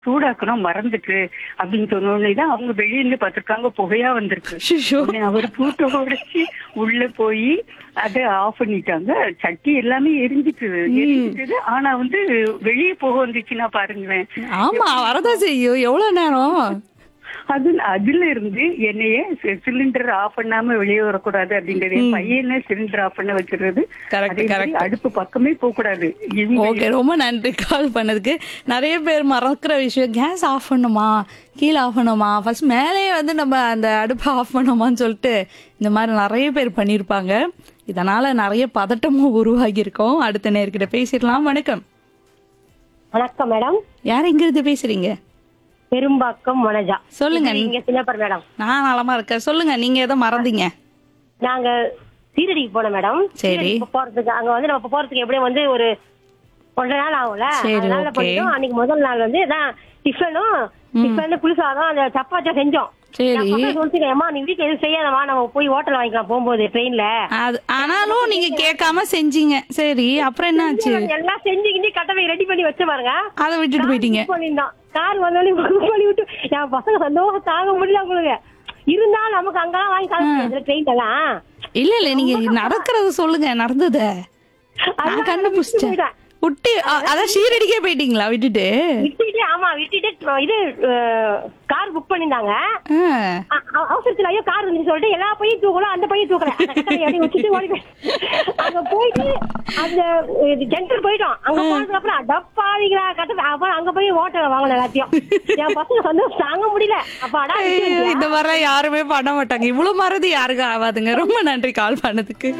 சூடாக்கணும் மறந்துட்டு அப்படின்னு சொன்ன உடனே தான் அவங்க வெளிய இருந்து பார்த்திருக்காங்க புகையா வந்திருக்கு ஷிஷோ உடனே அவர் பூட்டை உடைச்சு உள்ள போய் அதை ஆஃப் பண்ணிட்டாங்க சட்டி எல்லாமே எரிஞ்சிட்டு எரிஞ்சிட்டு ஆனா வந்து வெளியே போக வந்துச்சுன்னா பாருங்களேன் ஆமா வரதான் செய்யும் எவ்வளவு நேரம் அது அதுல இருந்து என்னைய சிலிண்டர் ஆஃப் பண்ணாம வெளியே வரக்கூடாது அப்படின்றது என் பையனை சிலிண்டர் ஆஃப் பண்ண வச்சிருறது Correct, அதே மாதிரி correct. அடுப்பு பக்கமே போக கூடாது இவங்க ஓகே ரொம்ப நன்றி கால் பண்ணதுக்கு நிறைய பேர் மறக்கிற விஷயம் கேஸ் ஆஃப் பண்ணுமா கீழே ஆஃப் பண்ணுமா ஃபர்ஸ்ட் மேலேயே வந்து நம்ம அந்த அடுப்பை ஆஃப் பண்ணுமான்னு சொல்லிட்டு இந்த மாதிரி நிறைய பேர் பண்ணியிருப்பாங்க இதனால நிறைய பதட்டமும் உருவாகி இருக்கோம் அடுத்த நேர்கிட்ட பேசிடலாம் வணக்கம் வணக்கம் மேடம் யார் இங்கிருந்து பேசுறீங்க பெரும்பாக்கம் வனஜா சொல்லுங்க. இது இங்க சின்னப்பர் மேடம் நான் நலமா இருக்கேன் சொல்லுங்க நீங்க எதை மறந்தீங்க நாங்க சீரடிக்கு போனோம் மேடம் சரி. சீரடிக்கு போறதுக்கு அங்க வந்து நம்ம போறதுக்கு எப்படியும் வந்து ஒரு ஒன்றரை நாள் ஆகும்ல சரி, அதனால okay. பண்ணிட்டோம் அன்னைக்கு முதல் நாள் வந்து தான் டிஃபனும் டிஃபன் புளிசாதம் அந்த சப்பாத்தியும் செஞ்சோம் சரி சொல்லிச்சுக்கேம்மா நீ வீட்டுல எதுவும் செய்யாதமா நம்ம போய் ஹோட்டல் வாங்கிக்கலாம் போகும்போது ட்ரெயின்ல அது ஆனாலும் நீங்க கேட்காம செஞ்சீங்க சரி அப்புறம் என்ன ஆச்சு எல்லாம் செஞ்சுக்கிட்டு கட்டளை ரெடி பண்ணி வச்சு பாருங்க அதை விட்டுட்டு போயிட்டீங்க புக் பண்ணியிருந்தோம் கார் வந்தோடனே புக் பண்ணி விட்டு என் பசங்க சந்தோஷம் தாங்க முடியல உங்களுக்கு இருந்தாலும் நமக்கு அங்கெல்லாம் வாங்கி சாப்பிட ட்ரெயின் எல்லாம் இல்ல இல்ல நீங்க நடக்கிறத சொல்லுங்க நடந்தத நான் கண்டுபிடிச்சிட்டேன் விட்டு அ- அதான் ஷீரடிக்கே போயிட்டீங்களா விட்டுட்டு விட்டுட்டு ஆமா விட்டுட்டு இது கார் புக் பண்ணிருந்தாங்க ஆ. அ- அ- அவசரத்துல ஐயோ கார் இருந்துச்சு சொல்லிட்டு எல்லா பையும் தூக்கணும் அந்த பையும் தூக்கல அந்த கட்டளை அப்படியே வச்சுட்டு ஓடி போய் அங்க போயிட்டு அந்த ஜென்டர் போயிட்டோம் அங்க போனதுக்கு அப்புறம் டப்பாதிகளா கட்ட அப்புறம் அங்க போய் ஹோட்டல் வாங்கல எல்லாத்தையும் என் பசங்க சந்தோஷம் தாங்க முடியல அப்பாடா ஐயோ, இந்த மாதிரிலாம் யாருமே பண்ண மாட்டாங்க இவ்வளவு மறதி யாருக்கும் ஆகாதுங்க ரொம்ப நன்றி கால் பண்ணதுக்கு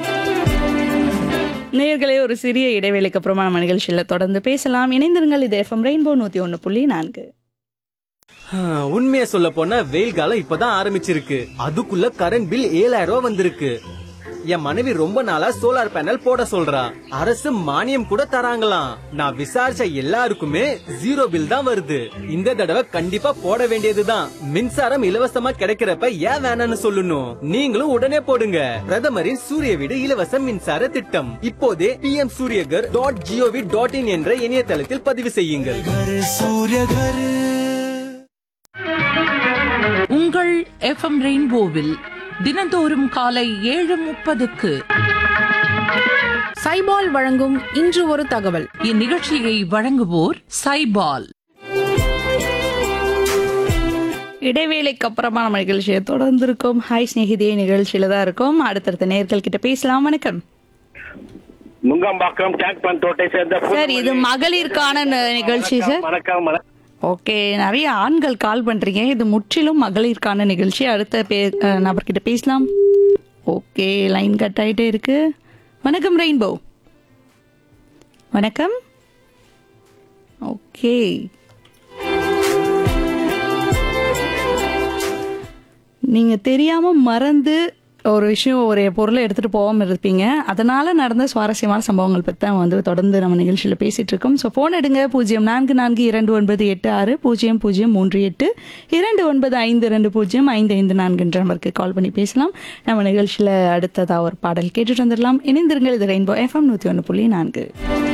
நேர்களே ஒரு சிறிய இடைவேளைக்கு அப்புறமா நம்ம நிகழ்ச்சியில தொடர்ந்து பேசலாம் இணைந்திருங்கள் இது எஃப்எம் ரெயின்போ நூத்தி ஒண்ணு புள்ளி நான்கு உண்மையை சொல்ல போனா வெயில் காலம் இப்பதான் ஆரம்பிச்சிருக்கு அதுக்குள்ள கரண்ட் பில் ஏழாயிரம் ரூபாய் வந்திருக்கு என் மனைவி ரொம்ப நாளா சோலார் பேனல் போட சொல்றா அரசு மானியம் கூட தராங்களாம் நான் விசாரிச்ச எல்லாருக்குமே ஜீரோ பில் தான் வருது இந்த தடவை கண்டிப்பா போட வேண்டியதுதான் மின்சாரம் இலவசமா கிடைக்கிறப்ப ஏன் வேணாம்னு சொல்லணும் நீங்களும் உடனே போடுங்க பிரதமரின் சூரிய வீடு இலவச மின்சார திட்டம் இப்போதே P M Suryaghar dot GOV dot in என்ற இணையதளத்தில் பதிவு செய்யுங்கள் உங்கள் எஃப்எம் ரெயின்போவில் தினந்தோறும் காலை ஏழு முப்பதுக்கு சைபால் வழங்கும் இன்று ஒரு தகவல் இந்நிகழ்ச்சியை வழங்குவோர் சைபால் இடைவேளைக்கு அப்புறமா நம்ம நிகழ்ச்சியை தொடர்ந்து இருக்கோம் ஹாய் ஸ்நேகிதே நிகழ்ச்சியில தான் இருக்கோம் அடுத்தடுத்த நேர்கள் கிட்ட பேசலாம் வணக்கம் நுங்கம்பாக்கம் டேங்க் பண்ட் ரோட்டை சேர்ந்த சார் இது மகளிருக்கான ந- நிகழ்ச்சி சார் வணக்கம் வணக்கம் ஓகே நிறைய ஆண்கள் கால் பண்றீங்க இது முற்றிலும் மகளிருக்கான நிகழ்ச்சி அடுத்த பே அஹ், நபர்கிட்ட பேசலாம் ஓகே லைன் கட் ஆயிட்டே இருக்கு வணக்கம் ரெயின்போ வணக்கம் ஓகே நீங்க தெரியாம மறந்து ஒரு விஷயம் ஒரு பொருளை எடுத்துட்டு போகாம இருப்பீங்க அதனால நடந்த சுவாரஸ்யமான சம்பவங்கள் பத்தி தான் வந்து தொடர்ந்து நம்ம நிகழ்ச்சியில பேசிட்டு இருக்கோம் ஸோ போன் எடுங்க பூஜ்ஜியம் நான்கு நான்கு இரண்டு ஒன்பது எட்டு ஆறு பூஜ்ஜியம் பூஜ்ஜியம் மூன்று எட்டு இரண்டு ஒன்பது ஐந்து ரெண்டு பூஜ்ஜியம் ஐந்து ஐந்து நான்குன்ற நம்பருக்கு கால் பண்ணி பேசலாம் நம்ம நிகழ்ச்சியில அடுத்ததா ஒரு பாடல் கேட்டுட்டு வந்துடலாம் இணைந்திருங்கள் இது ரெயின்போ எஃப்எம் நூத்தி ஒன்று புள்ளி நான்கு